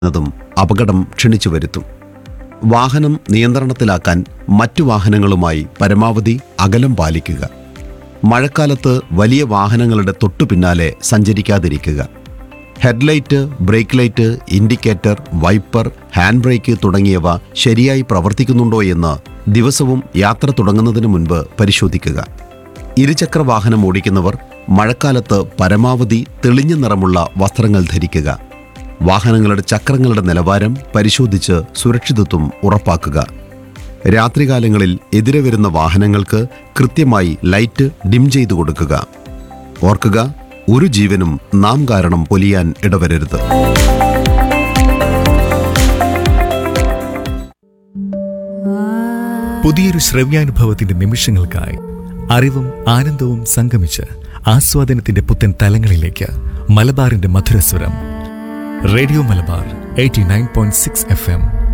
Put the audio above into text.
എന്നതും അപകടം ക്ഷണിച്ചു വരുത്തും വാഹനം നിയന്ത്രണത്തിലാക്കാൻ മറ്റു വാഹനങ്ങളുമായി പരമാവധി അകലം പാലിക്കുക മഴക്കാലത്ത് വലിയ വാഹനങ്ങളുടെ തൊട്ടു പിന്നാലെ സഞ്ചരിക്കാതിരിക്കുക headlight brake light indicator wiper hand brake തുടങ്ങിയവ ശരിയായി പ്രവർത്തിക്കുന്നുണ്ടോ എന്ന് ദിവസവും യാത്ര തുടങ്ങുന്നതിന് മുൻപ് പരിശോധിക്കുക ഇരുചക്ര വാഹനം ഓടിക്കുന്നവർ മഴക്കാലത്ത് പരമാവധി തെളിഞ്ഞ നിറമുള്ള വസ്ത്രങ്ങൾ ധരിക്കുക വാഹനങ്ങളുടെ ചക്രങ്ങളുടെ നിലവാരം പരിശോധിച്ച് സുരക്ഷിതത്വം ഉറപ്പാക്കുക രാത്രികാലങ്ങളിൽ എതിരെ വരുന്ന വാഹനങ്ങൾക്ക് കൃത്യമായി ലൈറ്റ് ഡിം ചെയ്തു കൊടുക്കുക ഓർക്കുക ഒരു ജീവനും നാം കാരണം പൊലിയാൻ ഇടവരരുത് പുതിയൊരു ശ്രവ്യാനുഭവത്തിന്റെ നിമിഷങ്ങൾക്കായി അറിവും ആനന്ദവും സംഗമിച്ച് ആസ്വാദനത്തിന്റെ പുത്തൻ തലങ്ങളിലേക്ക് മലബാറിന്റെ മധുരസ്വരം radio Malabar eighty nine point six F M